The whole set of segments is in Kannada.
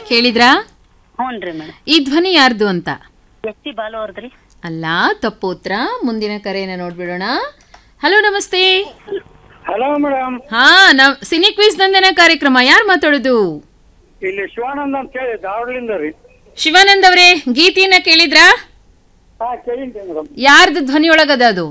ಕೇಳಿದ್ರಾ ಹ್ಞೂ ರೀ ಮೇಡಮ್ ಈ ಧ್ವನಿ ಯಾರ್ದು ಅಂತ ಎಸ್ ಟಿ ಬಾಲು ಅವ್ರದ್ರಿ ಅಲ್ಲ ತಪ್ಪು ಉತ್ತರ ಮುಂದಿನ ಕರೆಯನ್ನ ನೋಡ್ಬಿಡೋಣ ಹಲೋ ನಮಸ್ತೆ ಹಲೋ ಮೇಡಮ್ ಹಾ ನಾವ್ ಸಿನಿ ಕ್ವಿಸ್ ನಂದನ ಕಾರ್ಯಕ್ರಮ ಯಾರು ಮಾತಾಡೋದು ಇಲ್ಲಿ ಶಿವಾನಂದ ಅಂತ ಹೇಳಿ ಧಾರವಾಡದಿಂದ ರೀ ಶಿವಾನಂದ್ ಅವರೇ ಗೀತೆಯನ್ನ ಕೇಳಿದ್ರಾ ಹಾ ಕೇಳಿದ್ದೆ ಮೇಡಮ್ ಯಾರ್ದು ಧ್ವನಿ ಒಳಗದ ಅದು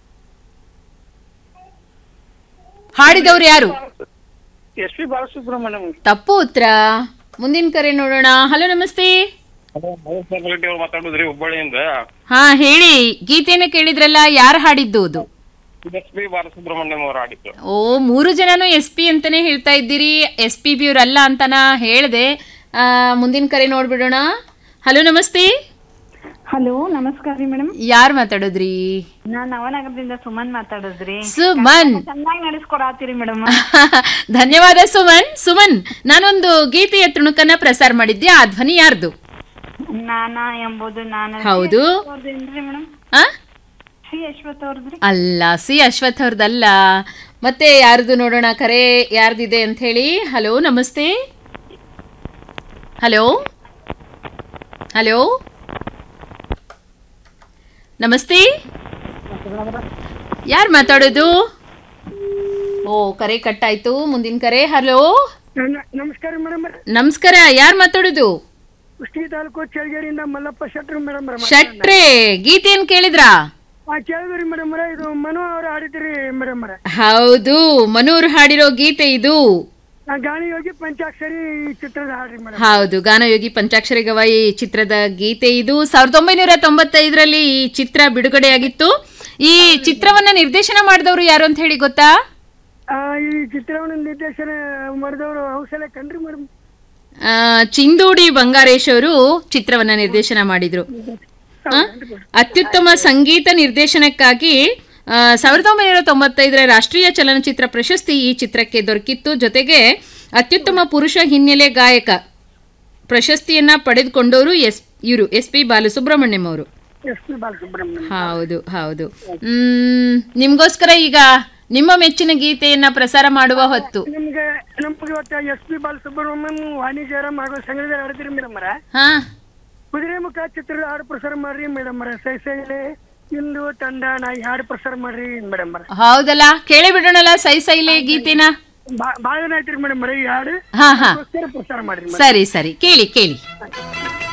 ಹಾಡಿದವ್ರು ಯಾರು ಎಸ್ ಪಿ ಬಾಲಸುಬ್ರಹ್ಮಣ್ಯಂ ತಪ್ಪು ಉತ್ತರ ಮುಂದಿನ ಕರೆ ನೋಡೋಣ ಹಲೋ ನಮಸ್ತೆ ರೆಡ್ಡಿ ಅವ್ರು ಮಾತಾಡುದ್ರಿ ಹುಬ್ಬಳ್ಳಿಯಿಂದ ಹಾ ಹೇಳಿ ಗೀತೆಯನ್ನ ಕೇಳಿದ್ರಲ್ಲ ಯಾರು ಹಾಡಿದ್ದು ಅದು ಎಸ್ ಪಿ ಬಾಲಸುಬ್ರಹ್ಮಣ್ಯಂ ಅವರು ಆಡಿದ್ದು ಓ ಮೂರು ಜನನು ಎಸ್ ಪಿ ಅಂತಾನೆ ಹೇಳ್ತಾ ಇದ್ದೀರಿ ಎಸ್ ಪಿ ಬಿ ಅವ್ರಲ್ಲ ಅಂತಾನ ಹೇಳ್ದೆ ಆ, ಮುಂದಿನ ಕರೆ ನೋಡ್ಬಿಡೋಣ ಹಲೋ ನಮಸ್ತೆ ಹಲೋ ನಮಸ್ಕಾರ ರೀ ಮೇಡಮ್ ಯಾರು ಮಾತಾಡೋದ್ರಿ ನಾನ್ ನವನಗರದಿಂದ ಸುಮನ್ ಮಾತಾಡೋದ್ರಿ ಸುಮನ್ ಚೆನ್ನಾಗಿ ನಡೆಸ್ಕೊಡತ್ತೀರಿ ಮೇಡಮ್ ಧನ್ಯವಾದ ಸುಮನ್ ಸುಮನ್ ನಾನೊಂದು ಗೀತೆಯ ತುಣುಕನ್ನ ಪ್ರಸಾರ ಮಾಡಿದ್ದೆ ಆ ಧ್ವನಿ ಯಾರ್ದು ನಾನ ಎಂಬುದು ನಾನು ಹೌದು ಅವ್ರದ್ದೇನ್ರಿ ಮೇಡಮ್ ಆ ಶ್ರೀ ಅಶ್ವಥ್ ಅವ್ರದ್ರಿ ಅಲ್ಲ ಸಿ ಅಶ್ವಥ್ ಅವ್ರದ್ದಲ್ಲ ಮತ್ತೆ ಯಾರ್ದು ನೋಡೋಣ ಕರೆ ಯಾರ್ದಿದೆ ಅಂತ ಹೇಳಿ ಹಲೋ ನಮಸ್ತೆ ಹಲೋ ಹಲೋ ನಮಸ್ತೆ ಯಾರು ಮಾತಾಡೋದು ಓ ಕರೆ ಕಟ್ಟಾಯ್ತು ಮುಂದಿನ ಕರೆ ಹಲೋ ನಮಸ್ಕಾರ ಮೇಡಮ್ ನಮಸ್ಕಾರ ಯಾರು ಮಾತಾಡೋದು ಕುಷ್ಟಗಿ ತಾಲೂಕು ಚಳಗೇರಿಯಿಂದ ಮಲ್ಲಪ್ಪ ಶೆಟ್ರು ಮೇಡಮ್ ಶಟ್ರೆ ಗೀತೆಯನ್ನು ಕೇಳಿದ್ರಾ ಹಾ ಕೇಳಿದ್ರಿ ಮೇಡಮ್ ಇದು ಮನು ಅವ್ರು ಆಡಿದ್ರಿ ಮೇಡಮ್ ಹೌದು ಮನೂರ್ ಹಾಡಿರೋ ಗೀತೆ ಇದು ಗಾಳಿ ಹೋಗಿ ಪಂಚಾಕ್ಷರಿ ಈ ಚಿತ್ರದ ಹಾಡ್ರಿ ಮೇಡಮ್ ಹೌದು ಗಾನಯೋಗಿ ಪಂಚಾಕ್ಷರಿ ಗವಾಯಿ ಚಿತ್ರದ ಗೀತೆ ಇದು ಸಾವಿರದ ಒಂಬೈನೂರ ತೊಂಬತ್ತೈದರಲ್ಲಿ ಈ ಚಿತ್ರ ಬಿಡುಗಡೆಯಾಗಿತ್ತು ಈ ಚಿತ್ರವನ್ನ ನಿರ್ದೇಶನ ಮಾಡಿದವರು ಯಾರು ಅಂತ ಹೇಳಿ ಗೊತ್ತಾ ಈ ಚಿತ್ರವನ್ನು ನಿರ್ದೇಶನ ಮಾಡಿದವರು ಹೌಸಲೆ ಕಣ್ರಿ ಮೇಡಮ್ ಆ, ಚಿಂದೋಡಿ ಬಂಗಾರೇಶ್ ಅವರು ಚಿತ್ರವನ್ನ ನಿರ್ದೇಶನ ಮಾಡಿದ್ರು ಆ? ಅತ್ಯುತ್ತಮ ಸಂಗೀತ ನಿರ್ದೇಶನಕ್ಕಾಗಿ ಆ, ಸಾವಿರದ ಒಂಬೈನೂರ ತೊಂಬತ್ತೈದರ ರಾಷ್ಟ್ರೀಯ ಚಲನಚಿತ್ರ ಪ್ರಶಸ್ತಿ ಈ ಚಿತ್ರಕ್ಕೆ ದೊರಕಿತ್ತು ಜೊತೆಗೆ ಅತ್ಯುತ್ತಮ ಪುರುಷ ಹಿನ್ನೆಲೆ ಗಾಯಕ ಪ್ರಶಸ್ತಿಯನ್ನ ಪಡೆದುಕೊಂಡವರು ಎಸ್ ಇವರು ಎಸ್ ಪಿ ಬಾಲಸುಬ್ರಹ್ಮಣ್ಯಂ ಅವರು ಎಸ್ ಪಿ ಬಾಲಸುಬ್ರಹ್ಮಣ್ಯ ಹೌದು ಹೌದು ಹ್ಮ್ ನಿಮ್ಗೋಸ್ಕರ ಈಗ ನಿಮ್ಮ ಮೆಚ್ಚಿನ ಗೀತೆಯನ್ನ ಪ್ರಸಾರ ಮಾಡುವ ಹೊತ್ತು ನಿಮ್ಗೆ ನಮ್ಗೆ ಇವತ್ತು ಎಸ್ ಪಿ ಬಾಲಸುಬ್ರಹ್ಮಣ್ಯಂ ವಾಣಿ ಜಯರಾಮ್ ಹಾಗೂ ಸಂಗೀತ ಆಡಿದ್ರಿ ಮೇಡಮ್ ಹಾ ಕುದುರೆ ಮುಖ ಚಿತ್ರದ ಹಾಡು ಪ್ರಸಾರ ಮಾಡ್ರಿ ಮೇಡಮ್ ಸೈ ಸೈಲೆ ಇಂದು ತಂಡ ನಾ ಈ ಹಾಡು ಪ್ರಸಾರ ಮಾಡ್ರಿ ಮೇಡಮ್ ಹೌದಲ್ಲ ಕೇಳಿ ಬಿಡೋಣಲ್ಲ ಸೈ ಸೈಲೆ ಗೀತೆನ ಭಾಳ ದಿನ ಆಯ್ತ್ರಿ ಮೇಡಮ್ ಈ ಹಾಡು ಹಾ ಹಾ ಅದಕ್ಕೋಸ್ಕರ ಪ್ರಸಾರ ಮಾಡ್ರಿ ಸರಿ ಸರಿ ಕೇಳಿ ಕೇಳಿ